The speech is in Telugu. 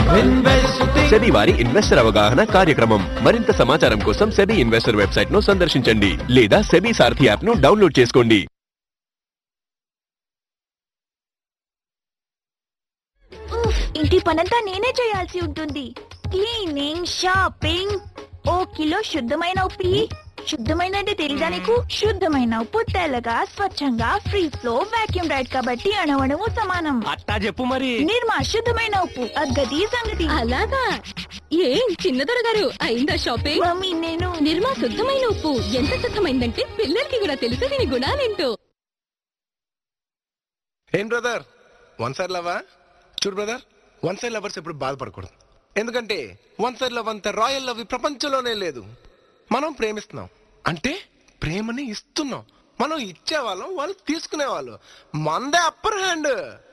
సెబీ వారి ఇన్వెస్టర్ అవగాహన కార్యక్రమం మరింత సమాచారం కోసం సెబీ ఇన్వెస్టర్ వెబ్సైట్ ను సందర్శించండి లేదా సెబీ సారథి యాప్ ను డౌన్లోడ్ చేసుకోండి ఉఫ్, ఇంటి పనంతా నేనే చేయాల్సి ఉంటుంది క్లీనింగ్ షాపింగ్ ఓ కిలో శుద్ధమైన ఉప్పు ఇయ్యి. శుద్ధమైన అంటే తెలీదా నీకు శుద్ధమైన ఉప్పు తెల్లగా స్వచ్ఛంగా ఫ్రీ ఫ్లో వాక్యూమ్ రైడ్ కాబట్టి అణవణము సమానం అట్టా చెప్పు మరి నిర్మా శుద్ధమైన ఉప్పు అగ్గది సంగతి అలాగా ఏం చిన్నదొర గారు అయిందా షాపింగ్ మమ్మీ నేను నిర్మా శుద్ధమైన ఉప్పు ఎంత శుద్ధమైందంటే పిల్లలకి కూడా తెలుసు దీని గుణాలేంటో ఏం బ్రదర్ వన్ సైడ్ లవా చూడు బ్రదర్ వన్ సైడ్ లవర్స్ ఎప్పుడు బాధపడకూడదు ఎందుకంటే వన్ సైడ్ లవ్ అంత రాయల్ లవ్ ఈ ప్రపంచంలోనే లేదు మనం ప్రేమిస్తున్నాం అంటే ప్రేమని ఇస్తున్నాం మనం ఇచ్చేవాళ్ళం వాళ్ళు తీసుకునేవాళ్ళు మందే అప్పర్ హ్యాండ్